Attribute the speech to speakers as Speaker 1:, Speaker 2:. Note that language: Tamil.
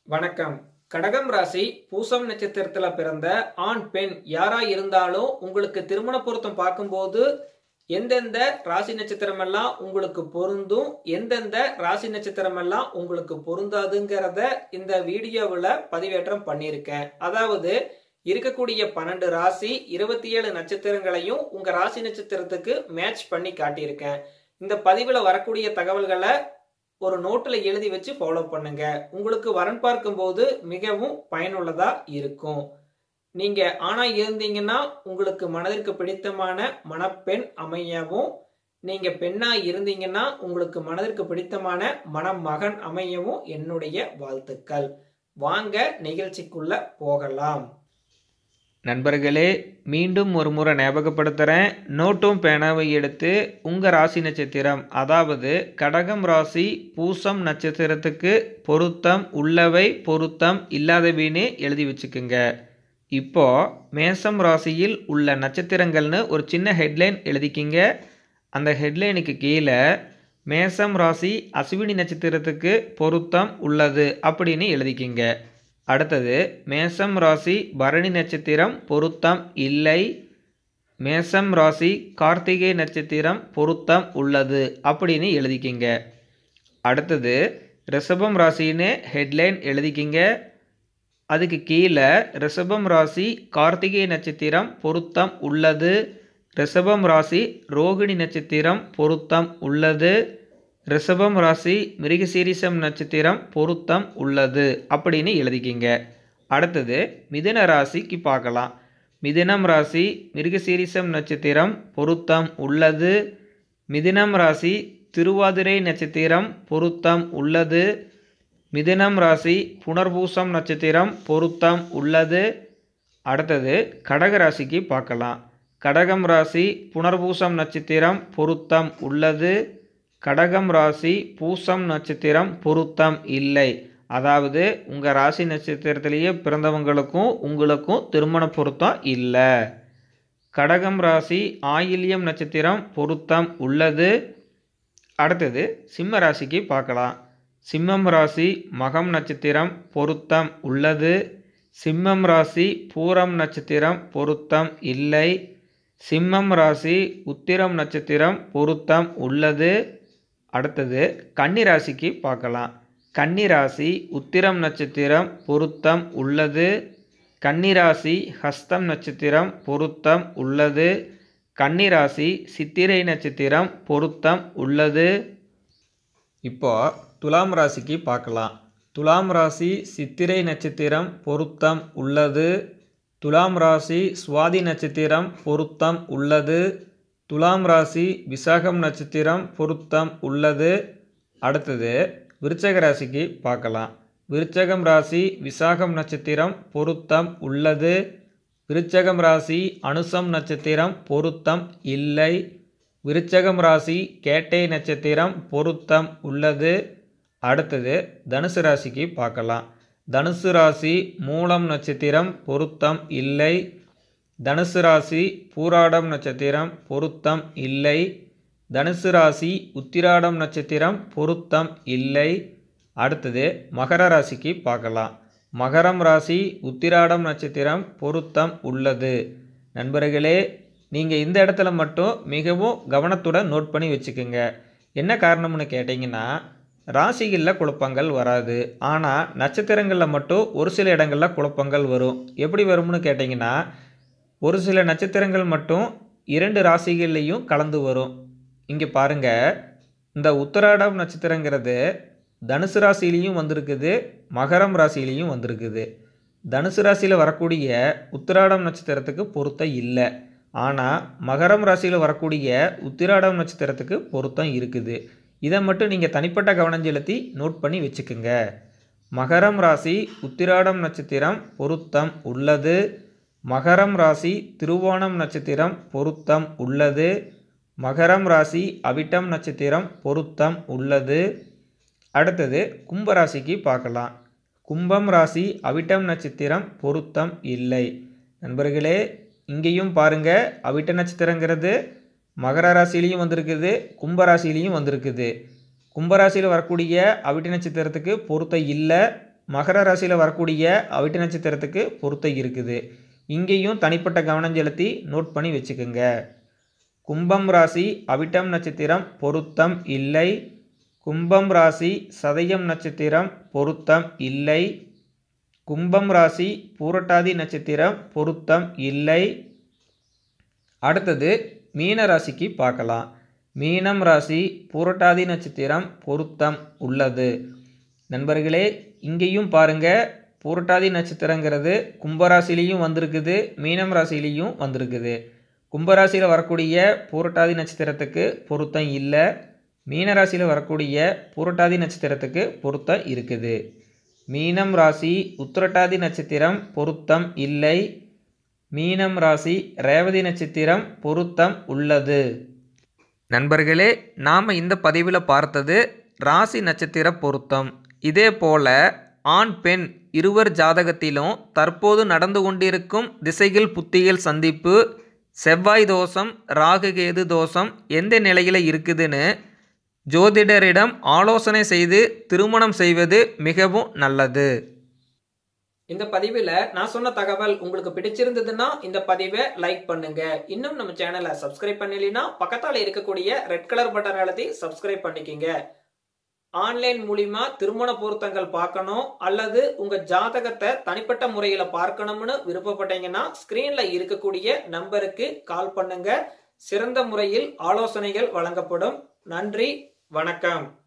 Speaker 1: வணக்கம் கடகம் ராசி பூசம் நட்சத்திரத்துல பிறந்த ஆண் பெண் யாரா இருந்தாலும் உங்களுக்கு திருமண பொருத்தம் பார்க்கும்போது எந்தெந்த ராசி நட்சத்திரம் எல்லாம் உங்களுக்கு பொருந்தும் எந்தெந்த ராசி நட்சத்திரம் எல்லாம் உங்களுக்கு பொருந்தாதுங்கிறத இந்த வீடியோவில் பதிவேற்றம் பண்ணியிருக்கேன் அதாவது இருக்கக்கூடிய பன்னெண்டு ராசி இருபத்தி ஏழு நட்சத்திரங்களையும் உங்க ராசி நட்சத்திரத்துக்கு மேட்ச் பண்ணி காட்டியிருக்கேன் இந்த பதிவில் வரக்கூடிய தகவல்களை ஒரு நோட்டில் எழுதி வச்சு ஃபாலோ பண்ணுங்க உங்களுக்கு வரன் பார்க்கும்போது மிகவும் பயனுள்ளதா இருக்கும் நீங்க ஆணா இருந்தீங்கன்னா உங்களுக்கு மனதிற்கு பிடித்தமான மணப்பெண் அமையவும் நீங்க பெண்ணா இருந்தீங்கன்னா உங்களுக்கு மனதிற்கு பிடித்தமான மணமகன் அமையவும் என்னுடைய வாழ்த்துக்கள் வாங்க நிகழ்ச்சிக்குள்ள போகலாம்
Speaker 2: நண்பர்களே மீண்டும் ஒரு முறை ஞாபகப்படுத்துகிறேன் நோட்டும் பேனாவை எடுத்து உங்கள் ராசி நட்சத்திரம் அதாவது கடகம் ராசி பூசம் நட்சத்திரத்துக்கு பொருத்தம் உள்ளவை பொருத்தம் இல்லாதவைன்னு எழுதி வச்சுக்குங்க இப்போ மேசம் ராசியில் உள்ள நட்சத்திரங்கள்னு ஒரு சின்ன ஹெட்லைன் எழுதிக்கிங்க அந்த ஹெட்லைனுக்கு கீழே மேசம் ராசி அஸ்வினி நட்சத்திரத்துக்கு பொருத்தம் உள்ளது அப்படின்னு எழுதிக்கிங்க அடுத்தது மேசம் ராசி பரணி நட்சத்திரம் பொருத்தம் இல்லை மேசம் ராசி கார்த்திகை நட்சத்திரம் பொருத்தம் உள்ளது அப்படின்னு எழுதிக்கிங்க அடுத்தது ரிஷபம் ராசின்னு ஹெட்லைன் எழுதிக்கிங்க அதுக்கு கீழே ரிஷபம் ராசி கார்த்திகை நட்சத்திரம் பொருத்தம் உள்ளது ரிஷபம் ராசி ரோகிணி நட்சத்திரம் பொருத்தம் உள்ளது ரிஷபம் ராசி மிருகசீரிசம் நட்சத்திரம் பொருத்தம் உள்ளது அப்படின்னு எழுதிக்கிங்க அடுத்தது மிதுன ராசிக்கு பார்க்கலாம் மிதுனம் ராசி மிருகசீரிசம் நட்சத்திரம் பொருத்தம் உள்ளது மிதுனம் ராசி திருவாதிரை நட்சத்திரம் பொருத்தம் உள்ளது மிதுனம் ராசி புனர்பூசம் நட்சத்திரம் பொருத்தம் உள்ளது அடுத்தது கடக ராசிக்கு பார்க்கலாம் கடகம் ராசி புனர்பூசம் நட்சத்திரம் பொருத்தம் உள்ளது கடகம் ராசி பூசம் நட்சத்திரம் பொருத்தம் இல்லை அதாவது உங்கள் ராசி நட்சத்திரத்திலேயே பிறந்தவங்களுக்கும் உங்களுக்கும் திருமண பொருத்தம் இல்லை கடகம் ராசி ஆயில்யம் நட்சத்திரம் பொருத்தம் உள்ளது அடுத்தது சிம்ம ராசிக்கு பார்க்கலாம் சிம்மம் ராசி மகம் நட்சத்திரம் பொருத்தம் உள்ளது சிம்மம் ராசி பூரம் நட்சத்திரம் பொருத்தம் இல்லை சிம்மம் ராசி உத்திரம் நட்சத்திரம் பொருத்தம் உள்ளது அடுத்தது கன்னி ராசிக்கு பார்க்கலாம் கன்னி ராசி உத்திரம் நட்சத்திரம் பொருத்தம் உள்ளது கன்னி ராசி ஹஸ்தம் நட்சத்திரம் பொருத்தம் உள்ளது கன்னி ராசி சித்திரை நட்சத்திரம் பொருத்தம் உள்ளது இப்போ துலாம் ராசிக்கு பார்க்கலாம் துலாம் ராசி சித்திரை நட்சத்திரம் பொருத்தம் உள்ளது துலாம் ராசி சுவாதி நட்சத்திரம் பொருத்தம் உள்ளது துலாம் ராசி விசாகம் நட்சத்திரம் பொருத்தம் உள்ளது அடுத்தது விருச்சக ராசிக்கு பார்க்கலாம் விருச்சகம் ராசி விசாகம் நட்சத்திரம் பொருத்தம் உள்ளது விருச்சகம் ராசி அனுசம் நட்சத்திரம் பொருத்தம் இல்லை விருச்சகம் ராசி கேட்டை நட்சத்திரம் பொருத்தம் உள்ளது அடுத்தது தனுசு ராசிக்கு பார்க்கலாம் தனுசு ராசி மூலம் நட்சத்திரம் பொருத்தம் இல்லை தனுசு ராசி பூராடம் நட்சத்திரம் பொருத்தம் இல்லை தனுசு ராசி உத்திராடம் நட்சத்திரம் பொருத்தம் இல்லை அடுத்தது மகர ராசிக்கு பார்க்கலாம் மகரம் ராசி உத்திராடம் நட்சத்திரம் பொருத்தம் உள்ளது நண்பர்களே நீங்கள் இந்த இடத்துல மட்டும் மிகவும் கவனத்துடன் நோட் பண்ணி வச்சுக்கோங்க என்ன காரணம்னு கேட்டிங்கன்னா ராசிகளில் குழப்பங்கள் வராது ஆனால் நட்சத்திரங்களில் மட்டும் ஒரு சில இடங்களில் குழப்பங்கள் வரும் எப்படி வரும்னு கேட்டிங்கன்னா ஒரு சில நட்சத்திரங்கள் மட்டும் இரண்டு ராசிகள்லேயும் கலந்து வரும் இங்கே பாருங்கள் இந்த உத்தராடம் நட்சத்திரங்கிறது தனுசு ராசியிலையும் வந்திருக்குது மகரம் ராசியிலையும் வந்திருக்குது தனுசு ராசியில் வரக்கூடிய உத்திராடம் நட்சத்திரத்துக்கு பொருத்தம் இல்லை ஆனால் மகரம் ராசியில் வரக்கூடிய உத்திராடம் நட்சத்திரத்துக்கு பொருத்தம் இருக்குது இதை மட்டும் நீங்கள் தனிப்பட்ட கவனம் செலுத்தி நோட் பண்ணி வச்சுக்கோங்க மகரம் ராசி உத்திராடம் நட்சத்திரம் பொருத்தம் உள்ளது மகரம் ராசி திருவோணம் நட்சத்திரம் பொருத்தம் உள்ளது மகரம் ராசி அவிட்டம் நட்சத்திரம் பொருத்தம் உள்ளது அடுத்தது கும்பராசிக்கு பார்க்கலாம் கும்பம் ராசி அவிட்டம் நட்சத்திரம் பொருத்தம் இல்லை நண்பர்களே இங்கேயும் பாருங்க அவிட்ட நட்சத்திரங்கிறது மகர ராசிலையும் வந்திருக்குது கும்பராசிலையும் வந்திருக்குது கும்பராசியில் வரக்கூடிய அவிட்ட நட்சத்திரத்துக்கு பொருத்தம் இல்லை மகர ராசியில் வரக்கூடிய அவிட்ட நட்சத்திரத்துக்கு பொருத்தம் இருக்குது இங்கேயும் தனிப்பட்ட கவனம் செலுத்தி நோட் பண்ணி வச்சுக்கோங்க கும்பம் ராசி அவிட்டம் நட்சத்திரம் பொருத்தம் இல்லை கும்பம் ராசி சதயம் நட்சத்திரம் பொருத்தம் இல்லை கும்பம் ராசி பூரட்டாதி நட்சத்திரம் பொருத்தம் இல்லை அடுத்தது மீன ராசிக்கு பார்க்கலாம் மீனம் ராசி பூரட்டாதி நட்சத்திரம் பொருத்தம் உள்ளது நண்பர்களே இங்கேயும் பாருங்க பூரட்டாதி நட்சத்திரங்கிறது கும்பராசிலையும் வந்திருக்குது மீனம் ராசிலையும் வந்திருக்குது கும்பராசியில் வரக்கூடிய பூரட்டாதி நட்சத்திரத்துக்கு பொருத்தம் இல்லை மீனராசியில் வரக்கூடிய பூரட்டாதி நட்சத்திரத்துக்கு பொருத்தம் இருக்குது மீனம் ராசி உத்திரட்டாதி நட்சத்திரம் பொருத்தம் இல்லை மீனம் ராசி ரேவதி நட்சத்திரம் பொருத்தம் உள்ளது நண்பர்களே நாம் இந்த பதிவில் பார்த்தது ராசி நட்சத்திர பொருத்தம் இதே போல ஆண் பெண் இருவர் ஜாதகத்திலும் தற்போது நடந்து கொண்டிருக்கும் திசைகள் புத்திகள் சந்திப்பு செவ்வாய் தோஷம் ராகுகேது தோஷம் எந்த நிலையில் இருக்குதுன்னு ஜோதிடரிடம் ஆலோசனை செய்து திருமணம் செய்வது மிகவும் நல்லது
Speaker 1: இந்த பதிவில் நான் சொன்ன தகவல் உங்களுக்கு பிடிச்சிருந்ததுன்னா இந்த பதிவை லைக் பண்ணுங்க இன்னும் நம்ம சேனலை சப்ஸ்கிரைப் பண்ணலைன்னா பக்கத்தால இருக்கக்கூடிய ரெட் கலர் பட்டன் அழுத்தி சப்ஸ்கிரைப் பண்ணிக்கிங்க ஆன்லைன் மூலியமா திருமண பொருத்தங்கள் பார்க்கணும் அல்லது உங்க ஜாதகத்தை தனிப்பட்ட முறையில பார்க்கணும்னு விருப்பப்பட்டீங்கன்னா ஸ்கிரீன்ல இருக்கக்கூடிய நம்பருக்கு கால் பண்ணுங்க சிறந்த முறையில் ஆலோசனைகள் வழங்கப்படும் நன்றி வணக்கம்